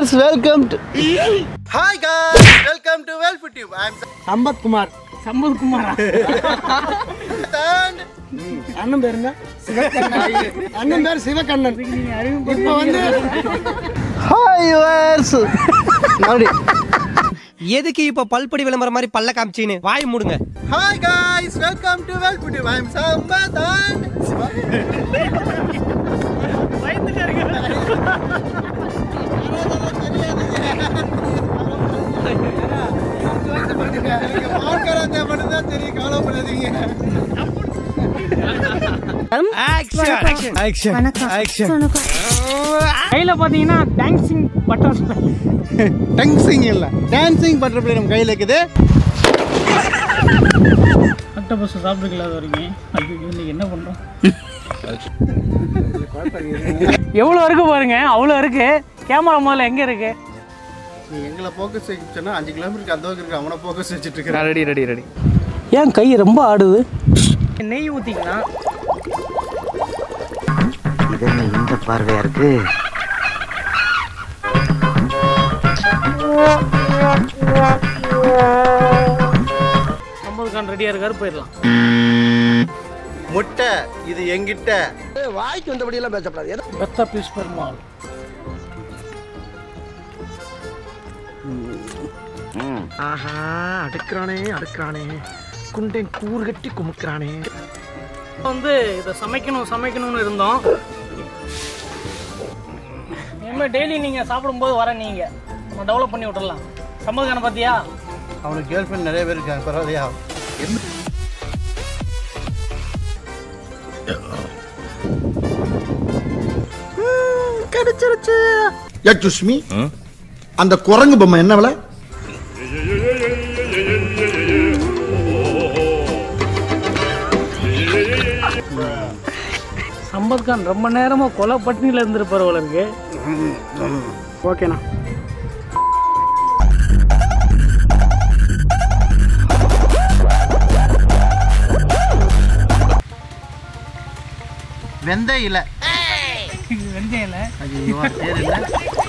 guys, welcome to. Hi guys, welcome to Well Tube. I'm Sampath Kumar Sampath Kumara Sand. அண்ணன் பேருங்க அண்ணன் பேர் சிவகண்ணன் இப்போ வந்து Hi viewers. மறுபடி. எதுக்கு இப்ப பல்படி விளம்பரம் மாதிரி பல்ல காமிச்சின்னு வாய் மூடுங்க Hi guys, welcome to Well Tube. I'm Sambath and தெரியும் கவலைப்படாதீங்க ஆக்ஷன் ஆக்ஷன் ஆக்ஷன் கையில் பார்த்தீங்கன்னா டான்சிங் பட்டர் டங்ஸிங் இல்ல டான்சிங் பட்டர்ஃப்ளை நம்ம கையில் இருக்குது அக்டோபஸ் சாப்பிட்டுக்கல அது வரைக்கும் ஐயோ இன்னைக்கு என்ன பண்ணுறோம் எவ்வளோ இருக்கு பாருங்க அவ்வளோ இருக்கு கேமரா முதல்ல எங்கே இருக்கு நீ எங்களை ஃபோக்கஸ் வச்சுன்னா அஞ்சு கிலோமீட்டருக்கு அந்த பக்கம் இருக்கு அவனை ஃபோக்கஸ் வச்சுட்டு இருக்கிறேன் ரெடி ரெடி ரெடி ஏன் கை ரொம்ப ஆடுது நெய் ஊற்றிக்கலாம் இது என்ன இந்த பார்வையா இருக்கு ஐம்பது கான் ரெடியாக இருக்காரு போயிடலாம் முட்டை இது எங்கிட்ட பெத்தா பீஸ் பெருமாள் ஆஹா அடுக்கிறானே அடுக்கிறானே குண்டன் கூறு கட்டி குமுக்கிறானே வந்து இதை சமைக்கணும் சமைக்கணும்னு இருந்தோம் இனிமேல் டெய்லி நீங்கள் சாப்பிடும்போது வர நீங்கள் நம்ம டெவலப் பண்ணி விட்டுறலாம் சம்மதுக்கான பார்த்தியா அவனுக்கு கேர்ள் ஃப்ரெண்ட் நிறைய பேர் இருக்காங்க பரவாயில்லையா கிடைச்சிருச்சு யா சுஷ்மி அந்த குரங்கு பொம்மை என்ன விலை சம்பத் கான் ரொம்ப நேரமாக கொலை பட்டினியில் இருந்திருப்பார் போல இருக்கு ஓகேண்ணா வெந்த இலை வெந்தயம் இல்லை ஐயோ அது பேர் என்ன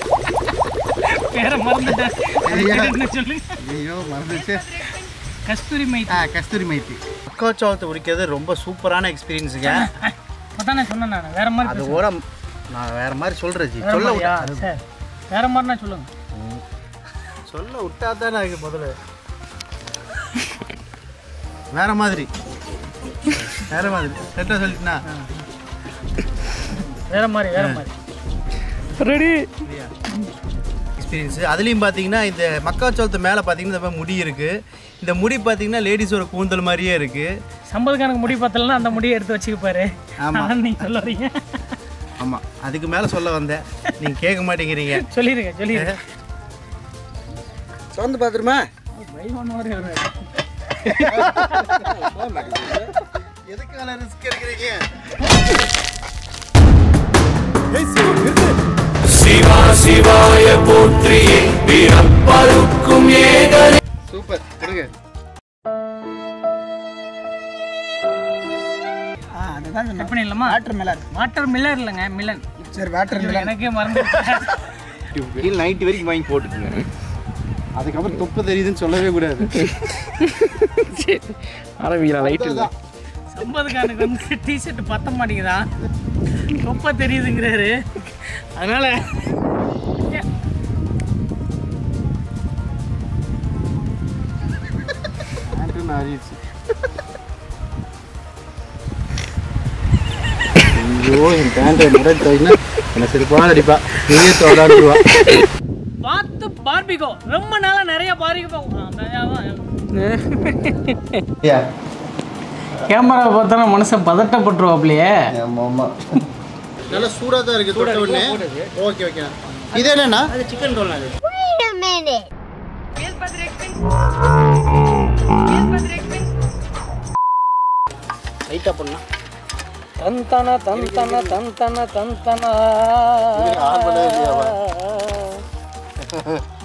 பேரை மறந்துட்டேன் ஐயா. என்ன சொல்லுங்க ஐயோ மறந்துச்சு கஸ்தூரி மை ஆ கஸ்தூரி மைத்தி மக்காச்சோளத்தை உரிக்கிறது ரொம்ப சூப்பரான எக்ஸ்பீரியன்ஸுங்க அதானே சொன்னேன் நான் வேற மாதிரி அது பேசுங்க. கூட நான் வேற மாதிரி சொல்றேன் ஜி வேற சொல்ல மாதிரியா? விட்டா- சரி வேற மாதிரினா சொல்லுங்க சொல்ல விட்டா தானே இருக்கு முதல்ல வேற மாதிரி வேற மாதிரி கரெக்டாக சொல்லிட்டுனா வேற மாதிரி வேற மாதிரி ரெடி எக்ஸ்பீரியன்ஸ் அதுலேயும் பார்த்தீங்கன்னா இந்த மக்காச்சோளத்து மேலே பார்த்தீங்கன்னா இந்த மாதிரி முடி இருக்குது இந்த முடி பார்த்தீங்கன்னா லேடிஸோட கூந்தல் மாதிரியே இருக்குது சம்பதுக்கானுக்கு முடி பத்தலன்னா அந்த முடியை எடுத்து வச்சுக்கப்பாரு ஆமா. ஆனா நீங்க சொல்ல வரீங்க ஆமாம் அதுக்கு மேலே சொல்ல வந்தேன் நீங்கள் கேட்க மாட்டேங்கிறீங்க சொல்லிருங்க சொல்லிருங்க சோந்து பாத்துருமா பயமான மாதிரி வருவாரு. எதுக்கான ரிஸ்க் எடுக்கிறீங்க சூப்பர் கொடுங்க கட் பண்ணிடலாமா வாட்டர் மில்லர் வாட்டர் மில்லர் இல்லைங்க மில்லன் சரி வாட்டர் ஐயோ, எனக்கே மறந்து கீழே நைட்டு வரைக்கும் வாங்கி போட்டுட்டுங்க அதுக்கப்புறம் தொப்பு தெரியுதுன்னு சொல்லவே கூடாது ஆரம்பிக்கலாம் லைட் இல்ல சம்பதுக்கானுக்கு வந்து டிஷர்ட் பத்த மாட்டேங்குதா ரொம்ப தெரியுதுங்கிறாரு அதனால பேண்ட்டு நாரிடுச்சு ஐயோ என் பேண்ட்டை முறை தோயினா என்னை சிறப்பான அடிப்பா நீயே தோடாடுவா பார்த்து பார்பிகோ ரொம்ப நாளா நிறைய பார்பிகோ கேமரா பார்த்தா மனுஷன் பதட்டப்பட்டுருவாப்லையே ஆமாம் நல்லா சூடாக தான் இருக்குது தொட்ட உடனே ஓகே ஓகே இது என்னண்ணா அது சிக்கன் ரோல் அது Wait a minute. லைட்டாக பண்ணலாம் தந்தன தந்தன தந்தன தந்தன ஆகவே இல்லையாவா?